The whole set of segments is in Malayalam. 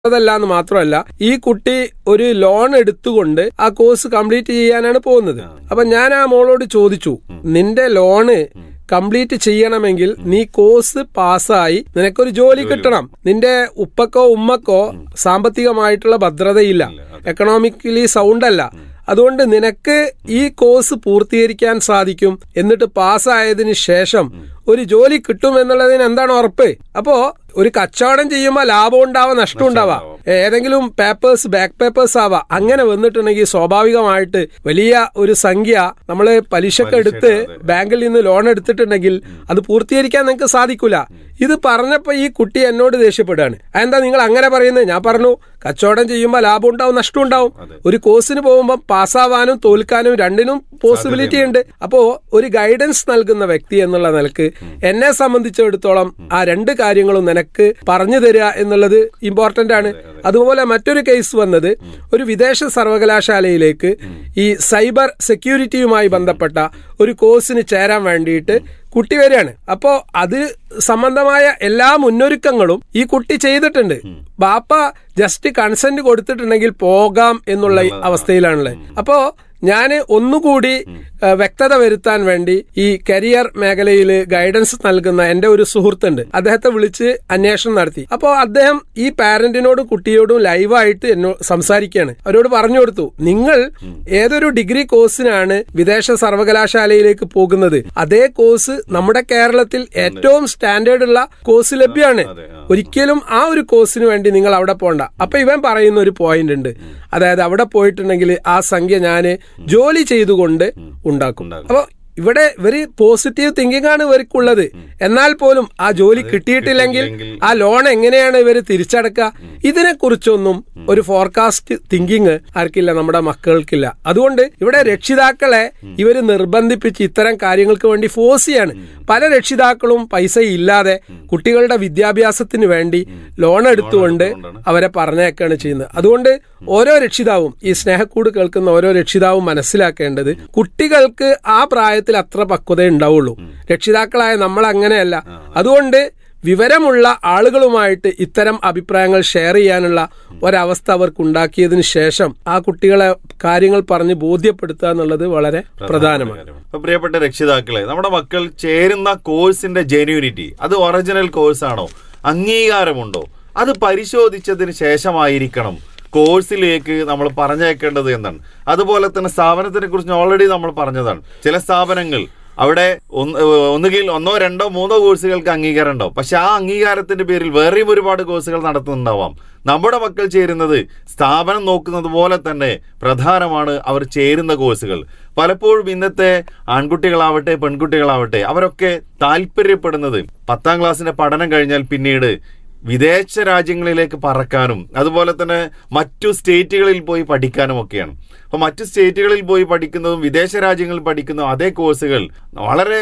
അതല്ല എന്ന് മാത്രമല്ല ഈ കുട്ടി ഒരു ലോൺ എടുത്തുകൊണ്ട് ആ കോഴ്സ് കംപ്ലീറ്റ് ചെയ്യാനാണ് പോകുന്നത് അപ്പൊ ഞാൻ ആ മോളോട് ചോദിച്ചു നിന്റെ ലോണ് കംപ്ലീറ്റ് ചെയ്യണമെങ്കിൽ നീ കോഴ്സ് പാസ്സായി നിനക്കൊരു ജോലി കിട്ടണം നിന്റെ ഉപ്പക്കോ ഉമ്മക്കോ സാമ്പത്തികമായിട്ടുള്ള ഭദ്രതയില്ല എക്കണോമിക്കലി സൗണ്ട് അല്ല അതുകൊണ്ട് നിനക്ക് ഈ കോഴ്സ് പൂർത്തീകരിക്കാൻ സാധിക്കും എന്നിട്ട് പാസ്സായതിനു ശേഷം ഒരു ജോലി കിട്ടും എന്നുള്ളതിന് എന്താണ് ഉറപ്പ് അപ്പോ ഒരു കച്ചവടം ചെയ്യുമ്പോൾ ലാഭം ഉണ്ടാവാം നഷ്ടം ഉണ്ടാവാം ഏതെങ്കിലും പേപ്പേഴ്സ് ബാക്ക് പേപ്പേഴ്സ് ആവാം അങ്ങനെ വന്നിട്ടുണ്ടെങ്കിൽ സ്വാഭാവികമായിട്ട് വലിയ ഒരു സംഖ്യ നമ്മൾ പലിശക്ക് എടുത്ത് ബാങ്കിൽ നിന്ന് ലോൺ എടുത്തിട്ടുണ്ടെങ്കിൽ അത് പൂർത്തീകരിക്കാൻ നിങ്ങൾക്ക് സാധിക്കൂല ഇത് പറഞ്ഞപ്പോ ഈ കുട്ടി എന്നോട് ദേഷ്യപ്പെടുകയാണ് എന്താ നിങ്ങൾ അങ്ങനെ പറയുന്നത് ഞാൻ പറഞ്ഞു കച്ചവടം ചെയ്യുമ്പോൾ ലാഭം ഉണ്ടാവും നഷ്ടം ഉണ്ടാവും ഒരു കോഴ്സിന് പോകുമ്പോൾ പാസ്സാവാനും തോൽക്കാനും രണ്ടിനും പോസിബിലിറ്റി ഉണ്ട് അപ്പോ ഒരു ഗൈഡൻസ് നൽകുന്ന വ്യക്തി എന്നുള്ള നിലക്ക് എന്നെ സംബന്ധിച്ചിടത്തോളം ആ രണ്ട് കാര്യങ്ങളും നിനക്ക് പറഞ്ഞു തരിക എന്നുള്ളത് ഇമ്പോർട്ടന്റ് ആണ് അതുപോലെ മറ്റൊരു കേസ് വന്നത് ഒരു വിദേശ സർവകലാശാലയിലേക്ക് ഈ സൈബർ സെക്യൂരിറ്റിയുമായി ബന്ധപ്പെട്ട ഒരു കോഴ്സിന് ചേരാൻ വേണ്ടിയിട്ട് കുട്ടി വരികയാണ് അപ്പോ അത് സംബന്ധമായ എല്ലാ മുന്നൊരുക്കങ്ങളും ഈ കുട്ടി ചെയ്തിട്ടുണ്ട് ബാപ്പ ജസ്റ്റ് കൺസെന്റ് കൊടുത്തിട്ടുണ്ടെങ്കിൽ പോകാം എന്നുള്ള അവസ്ഥയിലാണുള്ളത് അപ്പോ ഞാൻ ഒന്നുകൂടി വ്യക്തത വരുത്താൻ വേണ്ടി ഈ കരിയർ മേഖലയിൽ ഗൈഡൻസ് നൽകുന്ന എന്റെ ഒരു സുഹൃത്തുണ്ട് അദ്ദേഹത്തെ വിളിച്ച് അന്വേഷണം നടത്തി അപ്പോൾ അദ്ദേഹം ഈ പാരന്റിനോടും കുട്ടിയോടും ലൈവായിട്ട് എന്നോട് സംസാരിക്കുകയാണ് അവരോട് പറഞ്ഞു കൊടുത്തു നിങ്ങൾ ഏതൊരു ഡിഗ്രി കോഴ്സിനാണ് വിദേശ സർവകലാശാലയിലേക്ക് പോകുന്നത് അതേ കോഴ്സ് നമ്മുടെ കേരളത്തിൽ ഏറ്റവും സ്റ്റാൻഡേർഡ് ഉള്ള കോഴ്സ് ലഭ്യമാണ് ഒരിക്കലും ആ ഒരു കോഴ്സിന് വേണ്ടി നിങ്ങൾ അവിടെ പോകണ്ട അപ്പൊ ഇവൻ പറയുന്ന ഒരു പോയിന്റ് ഉണ്ട് അതായത് അവിടെ പോയിട്ടുണ്ടെങ്കിൽ ആ സംഖ്യ ഞാൻ ജോലി ചെയ്തുകൊണ്ട് ഉണ്ടാക്കും അപ്പൊ ഇവിടെ ഇവര് പോസിറ്റീവ് തിങ്കിങ് ആണ് ഇവർക്കുള്ളത് എന്നാൽ പോലും ആ ജോലി കിട്ടിയിട്ടില്ലെങ്കിൽ ആ ലോൺ എങ്ങനെയാണ് ഇവർ തിരിച്ചടക്കുക ഇതിനെ കുറിച്ചൊന്നും ഒരു ഫോർകാസ്റ്റ് തിങ്കിങ് ആർക്കില്ല നമ്മുടെ മക്കൾക്കില്ല അതുകൊണ്ട് ഇവിടെ രക്ഷിതാക്കളെ ഇവര് നിർബന്ധിപ്പിച്ച് ഇത്തരം കാര്യങ്ങൾക്ക് വേണ്ടി ഫോഴ്സ് ചെയ്യാണ് പല രക്ഷിതാക്കളും പൈസ ഇല്ലാതെ കുട്ടികളുടെ വിദ്യാഭ്യാസത്തിന് വേണ്ടി ലോൺ എടുത്തുകൊണ്ട് അവരെ പറഞ്ഞേക്കാണ് ചെയ്യുന്നത് അതുകൊണ്ട് ഓരോ രക്ഷിതാവും ഈ സ്നേഹക്കൂട് കേൾക്കുന്ന ഓരോ രക്ഷിതാവും മനസ്സിലാക്കേണ്ടത് കുട്ടികൾക്ക് ആ പ്രായത്തിൽ അത്ര പക്വത ഉണ്ടാവുള്ളൂ രക്ഷിതാക്കളായ നമ്മൾ അങ്ങനെയല്ല അതുകൊണ്ട് വിവരമുള്ള ആളുകളുമായിട്ട് ഇത്തരം അഭിപ്രായങ്ങൾ ഷെയർ ചെയ്യാനുള്ള ഒരവസ്ഥ അവർക്ക് ഉണ്ടാക്കിയതിനു ശേഷം ആ കുട്ടികളെ കാര്യങ്ങൾ പറഞ്ഞ് ബോധ്യപ്പെടുത്തുക എന്നുള്ളത് വളരെ പ്രധാനമാണ് അപ്പൊ പ്രിയപ്പെട്ട രക്ഷിതാക്കളെ നമ്മുടെ മക്കൾ ചേരുന്ന കോഴ്സിന്റെ ജെന്യൂനിറ്റി അത് ഒറിജിനൽ കോഴ്സ് ആണോ അംഗീകാരമുണ്ടോ അത് പരിശോധിച്ചതിന് ശേഷമായിരിക്കണം കോഴ്സിലേക്ക് നമ്മൾ പറഞ്ഞേക്കേണ്ടത് എന്നാണ് അതുപോലെ തന്നെ സ്ഥാപനത്തിനെ കുറിച്ച് ഓൾറെഡി നമ്മൾ പറഞ്ഞതാണ് ചില സ്ഥാപനങ്ങൾ അവിടെ ഒന്നുകിൽ ഒന്നോ രണ്ടോ മൂന്നോ കോഴ്സുകൾക്ക് അംഗീകാരം ഉണ്ടാവും പക്ഷെ ആ അംഗീകാരത്തിന്റെ പേരിൽ വേറെയും ഒരുപാട് കോഴ്സുകൾ നടത്തുന്നുണ്ടാവാം നമ്മുടെ മക്കൾ ചേരുന്നത് സ്ഥാപനം നോക്കുന്നത് പോലെ തന്നെ പ്രധാനമാണ് അവർ ചേരുന്ന കോഴ്സുകൾ പലപ്പോഴും ഇന്നത്തെ ആൺകുട്ടികളാവട്ടെ പെൺകുട്ടികളാവട്ടെ അവരൊക്കെ താല്പര്യപ്പെടുന്നത് പത്താം ക്ലാസ്സിന്റെ പഠനം കഴിഞ്ഞാൽ പിന്നീട് വിദേശ രാജ്യങ്ങളിലേക്ക് പറക്കാനും അതുപോലെ തന്നെ മറ്റു സ്റ്റേറ്റുകളിൽ പോയി പഠിക്കാനും ഒക്കെയാണ് അപ്പോൾ മറ്റു സ്റ്റേറ്റുകളിൽ പോയി പഠിക്കുന്നതും വിദേശ രാജ്യങ്ങളിൽ പഠിക്കുന്നതും അതേ കോഴ്സുകൾ വളരെ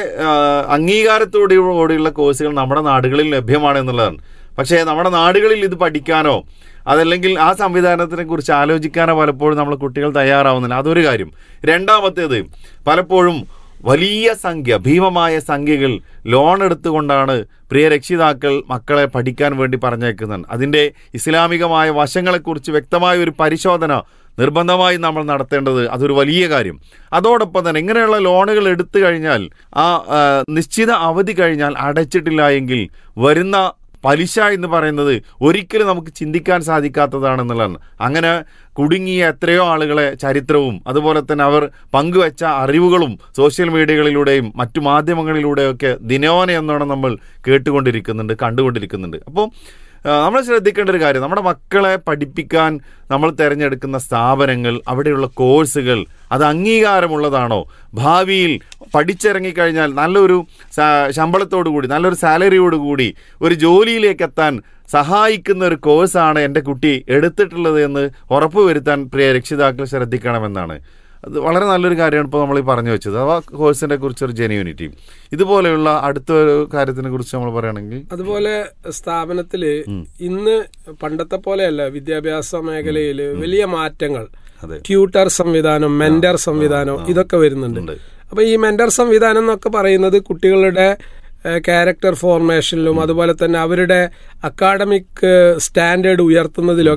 അംഗീകാരത്തോടുകൂടിയുള്ള കോഴ്സുകൾ നമ്മുടെ നാടുകളിൽ ലഭ്യമാണ് എന്നുള്ളതാണ് പക്ഷേ നമ്മുടെ നാടുകളിൽ ഇത് പഠിക്കാനോ അതല്ലെങ്കിൽ ആ സംവിധാനത്തിനെ കുറിച്ച് ആലോചിക്കാനോ പലപ്പോഴും നമ്മൾ കുട്ടികൾ തയ്യാറാവുന്നില്ല അതൊരു കാര്യം രണ്ടാമത്തേത് പലപ്പോഴും വലിയ സംഖ്യ ഭീമമായ സംഖ്യകൾ ലോൺ എടുത്തുകൊണ്ടാണ് പ്രിയ രക്ഷിതാക്കൾ മക്കളെ പഠിക്കാൻ വേണ്ടി പറഞ്ഞേക്കുന്നത് അതിൻ്റെ ഇസ്ലാമികമായ വശങ്ങളെക്കുറിച്ച് വ്യക്തമായ ഒരു പരിശോധന നിർബന്ധമായി നമ്മൾ നടത്തേണ്ടത് അതൊരു വലിയ കാര്യം അതോടൊപ്പം തന്നെ ഇങ്ങനെയുള്ള ലോണുകൾ എടുത്തു കഴിഞ്ഞാൽ ആ നിശ്ചിത അവധി കഴിഞ്ഞാൽ അടച്ചിട്ടില്ല എങ്കിൽ വരുന്ന പലിശ എന്ന് പറയുന്നത് ഒരിക്കലും നമുക്ക് ചിന്തിക്കാൻ സാധിക്കാത്തതാണെന്നുള്ളതാണ് അങ്ങനെ കുടുങ്ങിയ എത്രയോ ആളുകളെ ചരിത്രവും അതുപോലെ തന്നെ അവർ പങ്കുവച്ച അറിവുകളും സോഷ്യൽ മീഡിയകളിലൂടെയും മറ്റു മാധ്യമങ്ങളിലൂടെയൊക്കെ ദിനോന എന്നോണം നമ്മൾ കേട്ടുകൊണ്ടിരിക്കുന്നുണ്ട് കണ്ടുകൊണ്ടിരിക്കുന്നുണ്ട് അപ്പോൾ നമ്മൾ ശ്രദ്ധിക്കേണ്ട ഒരു കാര്യം നമ്മുടെ മക്കളെ പഠിപ്പിക്കാൻ നമ്മൾ തിരഞ്ഞെടുക്കുന്ന സ്ഥാപനങ്ങൾ അവിടെയുള്ള കോഴ്സുകൾ അത് അംഗീകാരമുള്ളതാണോ ഭാവിയിൽ പഠിച്ചിറങ്ങിക്കഴിഞ്ഞാൽ നല്ലൊരു ശമ്പളത്തോടു കൂടി നല്ലൊരു സാലറിയോട് കൂടി ഒരു ജോലിയിലേക്ക് എത്താൻ സഹായിക്കുന്ന ഒരു കോഴ്സാണ് എൻ്റെ കുട്ടി എടുത്തിട്ടുള്ളത് എന്ന് ഉറപ്പുവരുത്താൻ പ്രിയ രക്ഷിതാക്കൾ ശ്രദ്ധിക്കണമെന്നാണ് അത് വളരെ നല്ലൊരു കാര്യമാണ് ഇപ്പോൾ നമ്മൾ ഈ പറഞ്ഞു വെച്ചത് ആ കോഴ്സിനെ കുറിച്ച് ഒരു ജെന്യൂനിറ്റി ഇതുപോലെയുള്ള അടുത്ത ഒരു കാര്യത്തിനെ കുറിച്ച് നമ്മൾ പറയുകയാണെങ്കിൽ അതുപോലെ സ്ഥാപനത്തില് ഇന്ന് പണ്ടത്തെ പോലെയല്ല വിദ്യാഭ്യാസ മേഖലയിൽ വലിയ മാറ്റങ്ങൾ ട്യൂട്ടർ സംവിധാനം മെന്റർ സംവിധാനം ഇതൊക്കെ വരുന്നുണ്ട് അപ്പൊ ഈ മെന്റർ സംവിധാനം എന്നൊക്കെ പറയുന്നത് കുട്ടികളുടെ ക്യാരക്ടർ ഫോർമേഷനിലും അതുപോലെ തന്നെ അവരുടെ അക്കാഡമിക് സ്റ്റാൻഡേർഡ് ഉയർത്തുന്നതിലും